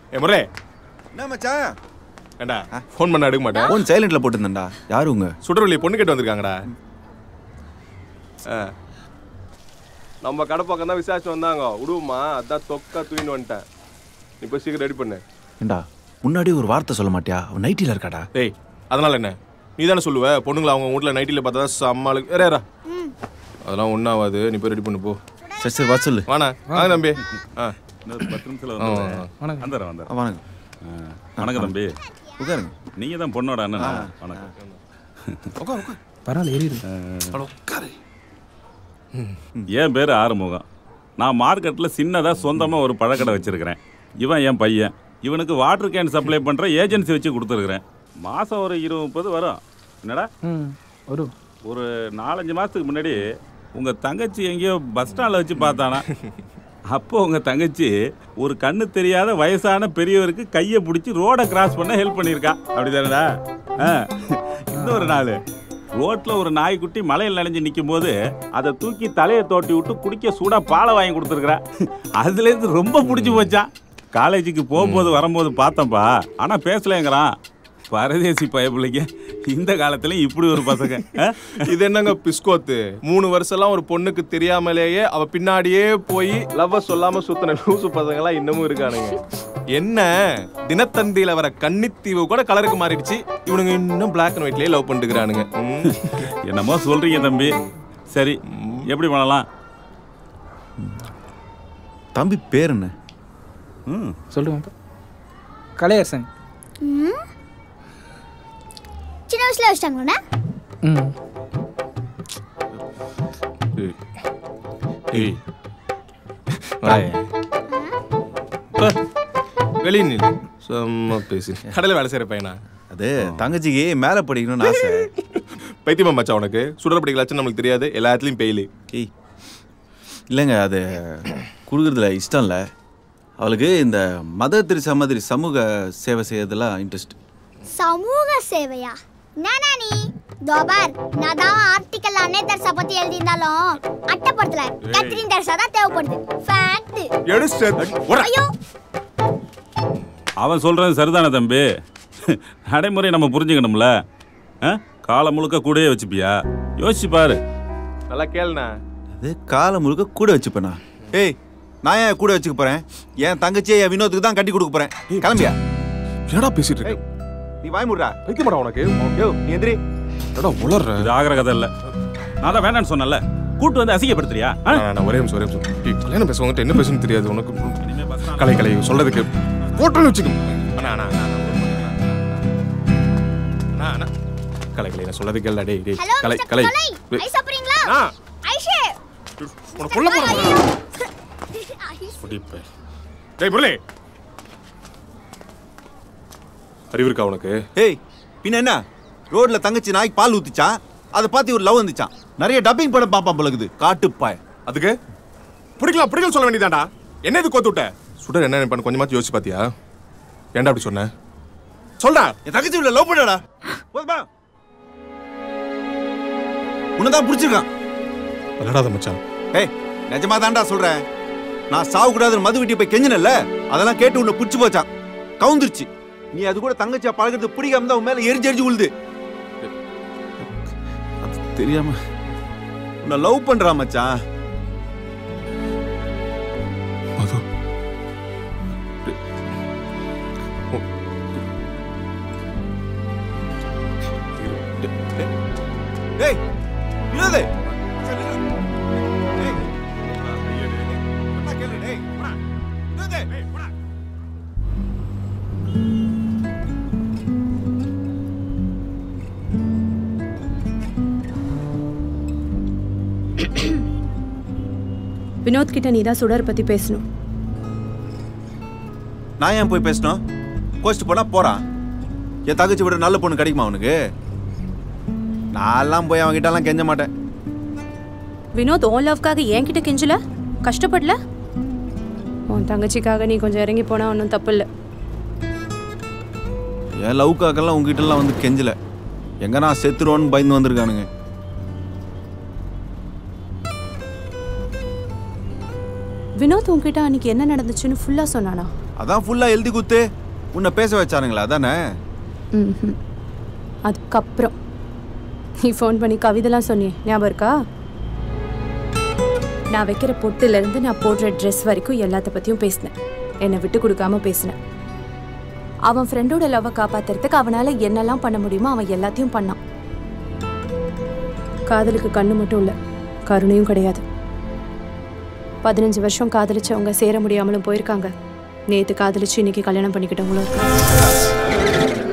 ஏ முரளி என்ன மச்சான் ஏண்டா ஃபோன் பண்ண எடுக்க மாட்டேன் ஃபோன் சைலண்ட்ல போட்டுருந்தேன்டா யாரு உங்க சுடர்வழி பொண்ணு கேட்டு வந்திருக்காங்கடா ஆ. நம்ம கடை பக்கம் தான் விசாரிச்சு வந்தாங்க விடுவோமா அதான் தொக்கா தூயின்னு வந்துட்டேன் நீ போய் சீக்கிரம் ரெடி பண்ணு ஏண்டா முன்னாடி ஒரு வார்த்தை சொல்ல மாட்டியா அவன் நைட்டில இருக்காடா டேய் அதனால என்ன நீ தானே சொல்லுவ பொண்ணுங்களை அவங்க வீட்டில் நைட்டில் பார்த்தா தான் சம்மாளுக்கு வேற யாரா அதெல்லாம் ஒன்றாகாது நீ போய் ரெடி பண்ணு போ சரி சரி வா சொல்லு வாண்ணா வாங்க தம்பி ஆ இன்னொரு பத்து நிமிஷத்துல ஆ, வந்துடுறேன். ஆ. வந்துடுறேன் வந்துடுறேன். ஆ, வணக்கம் ஆ, வணக்கம் தம்பி உட்காருங்க நீங்க தான் பொண்ணோட அண்ணன் வணக்கம் உட்கார் உட்கார் பரவாயில்ல ஏறி இருக்கு ஹலோ உட்காரு என் பேர் ஆறுமுகம் நான் மார்க்கெட்டில் சின்னதாக சொந்தமாக ஒரு பழக்கடை வச்சுருக்கிறேன் இவன் என் பையன் இவனுக்கு வாட்டர் கேன் சப்ளை பண்ணுற ஏஜென்சி வச்சு கொடுத்துருக்குறேன் மாதம் ஒரு இருபது முப்பது வரும் என்னடா ம் ஒரு ஒரு நாலஞ்சு மாதத்துக்கு முன்னாடி உங்கள் தங்கச்சி எங்கேயோ பஸ் ஸ்டாண்டில் வச்சு பார்த்தானா அப்போ உங்கள் தங்கச்சி ஒரு கண்ணு தெரியாத வயசான பெரியவருக்கு கையை பிடிச்சி ரோடை கிராஸ் பண்ண ஹெல்ப் பண்ணியிருக்கா அப்படி தானடா ஆ இன்னொரு நாள் ரோட்டில் ஒரு நாய்க்குட்டி மலையில் நனைஞ்சு நிற்கும் போது அதை தூக்கி தலையை தோட்டி விட்டு குடிக்க சூடாக பாலை வாங்கி கொடுத்துருக்குறா அதுலேருந்து ரொம்ப பிடிச்சி போச்சான் காலேஜுக்கு போகும்போது வரும்போது பார்த்தேன்ப்பா ஆனால் பேசலைங்கிறான் பரதேசி பயப்பிள்ளைங்க இந்த காலத்துலயும் இப்படி ஒரு பசங்க ஆ? இது என்னங்க பிஸ்கோத்து மூணு வருஷம்லாம் ஒரு பொண்ணுக்கு தெரியாமலேயே அவ பின்னாடியே போய் லவ் சொல்லாம சுத்தின லூசு பசங்களாம் இன்னமும் இருக்கானுங்க என்ன தினத்தந்தியில வர கன்னித்தீவு கூட கலருக்கு மாறிடுச்சு இவனுங்க இன்னும் பிளாக் அண்ட் ஒயிட்லயே லவ் பண்ணிட்டுக்கிறானுங்க ம். என்னமோ சொல்றீங்க தம்பி சரி எப்படி பண்ணலாம் தம்பி பேர் என்ன ம் சொல்லுங்க கலையரசன் சின்ன வயசுல வச்சிட்டாங்களா ம் ஏய். வாய். பா. வெளிய நில்லு செம்ம பேசி கடையில் வேலை செய்கிற பையனா அது தங்கச்சிக்கு மேலே படிக்கணும்னு ஆசை பைத்தியமா மச்சான் உனக்கு சுடர் படிக்கலாச்சுன்னு நம்மளுக்கு தெரியாது எல்லாத்துலேயும் பெயிலு ஏய் இல்லைங்க அது கொடுக்குறதுல இஷ்டம் இல்லை அவளுக்கு இந்த மத திருசா மாதிரி சமூக சேவை செய்யறதுலாம் இன்ட்ரெஸ்ட் சமூக சேவையா நானா நீ தோபார் நான் தான் ஆர்டிக்கல் அன்னை தெரசா பத்தி எழுதியிருந்தாலும் அட்டைப்படத்துல கத்ரின் தெரசா தான் தேவைப்படுது ஃபேக்ட் எடுத்து ஐயோ அவன் சொல்றது சரிதானே தம்பி நடைமுறை நம்ம புரிஞ்சுக்கணும்ல ஆ? காலம் முழுக்க கூடயே வச்சுப்பியா யோசிச்சு பாரு நல்லா கேளுண்ணா அது காலம் முழுக்க கூட வச்சுப்பேனா ஏய் நான் ஏன் கூட வச்சுக்க போறேன் என் தங்கச்சியை என் வினோத்துக்கு தான் கட்டி கொடுக்க போறேன் கிளம்பியா என்னடா பேசிட்டு இருக்க நீ வாய் முடுறா பைத்தியமாடா உனக்கு யோ நீ எந்திரி என்னடா உளர்ற இது ஆகிற கதை இல்லை நான் தான் வேணான்னு சொன்னேன்ல கூட்டு வந்து அசிங்கப்படுத்துறியா ஆ? நான் நான் ஒரே நிமிஷம் ஒரே நிமிஷம் டேய், கல்யாணம் பேசுவாங்க என்ன பேசணும்னு தெரியாது உனக்கு இனிமே bus stand- கலை கலை சொல்றதுக்கு போட்டோன்னு வச்சுக்கோ அண்ணா அண்ணா அண்ணா, அண்ணா, அண்ணா அண்ணா கலை கலை நான் சொல்றது கேள்டா டேய் டேய் hello Kalai mister Kalai Kalai ice சாப்பிடுறீங்களா ஆ. ஐஷே உனக்கு கொல்ல போறேன் ஐஸ் குடிப்ப டேய் முரளி அறிவு இருக்கா உனக்கு ஏய் பின்ன என்ன ரோட்ல தங்கச்சி நாய்க்கு பால் ஊத்திச்சான் அதை பார்த்து ஒரு லவ் வந்துச்சான் நிறைய டப்பிங் படம் பாப்பான் பழகுது காட்டுப்பாய் அதுக்கு பிடிக்கலாம் பிடிக்கல சொல்ல வேண்டியதாண்டா என்ன இது கோத்து விட்ட சுடர் என்ன பண்ண கொஞ்சமாச்சும் யோசிச்சு பாத்தியா ஏன்டா அப்படி சொன்ன சொல்டா என் தங்கச்சி இவ்வளவு லவ் பண்ணடா போதுமா உன்னதான் பிடிச்சிருக்கான் விளையாடாத மச்சான் ஏய் நிஜமா தான்டா சொல்றேன் நான் சாவு கூடாதுன்னு மது வீட்டு போய் கெஞ்சினல்ல அதெல்லாம் கேட்டு உன்னை பிடிச்சி போச்சான் கவுந்துருச்சு நீ அது கூட தங்கச்சியா பழகிறது பிடிக்காம தான் உன் மேல எரிஞ்சு எரிஞ்சு உழுது அது தெரியாம உன்னை லவ் பண்றா மச்சான் மது டேய் வினோதே வினோத் கிட்ட நீ தான் சுடர் பத்தி பேசணும் நான் ஏன் போய் பேசணும் கோச்சிட்டு போனா போறான் என் தங்கச்சி விட நல்ல பொண்ணு கிடைக்குமா அவனுக்கு நான்லாம் போய் அவன்கிட்ட எல்லாம் கெஞ்ச மாட்டேன் வினோத் ஓன் லவ்க்காக என்கிட்ட கெஞ்சல கஷ்டப்படல உன் தங்கச்சிக்காக நீ கொஞ்சம் இறங்கி போனா ஒன்றும் தப்பு இல்லை என் லவ்க்காக்கெல்லாம் உங்ககிட்ட எல்லாம் வந்து கெஞ்சல எங்க நான் செத்துருவோன்னு பயந்து வந்திருக்கானுங்க வினோத் உன்கிட்ட அன்னைக்கு என்ன நடந்துச்சுன்னு ஃபுல்லா சொன்னானா அதான் ஃபுல்லா எழுதி குத்து உன்னை பேச வச்சானுங்களா அதானே ம் அதுக்கப்புறம் நீ ஃபோன் பண்ணி கவிதைலாம் சொன்னியே ஞாபகம் இருக்கா நான் வைக்கிற பொட்டுலேருந்து நான் போடுற ட்ரெஸ் வரைக்கும் எல்லாத்த பற்றியும் பேசினேன் என்னை விட்டு கொடுக்காம பேசினேன் அவன் ஃப்ரெண்டோட லவ்வை காப்பாத்துறதுக்கு அவனால என்னெல்லாம் பண்ண முடியுமோ அவன் எல்லாத்தையும் பண்ணான் காதலுக்கு கண்ணு மட்டும் இல்லை கருணையும் கிடையாது பதினஞ்சு வருஷம் காதலிச்சவங்க சேர முடியாமலும் போயிருக்காங்க நேத்து காதலிச்சு இன்னைக்கு கல்யாணம் பண்ணிக்கிட்டவங்களும் இருக்காங்க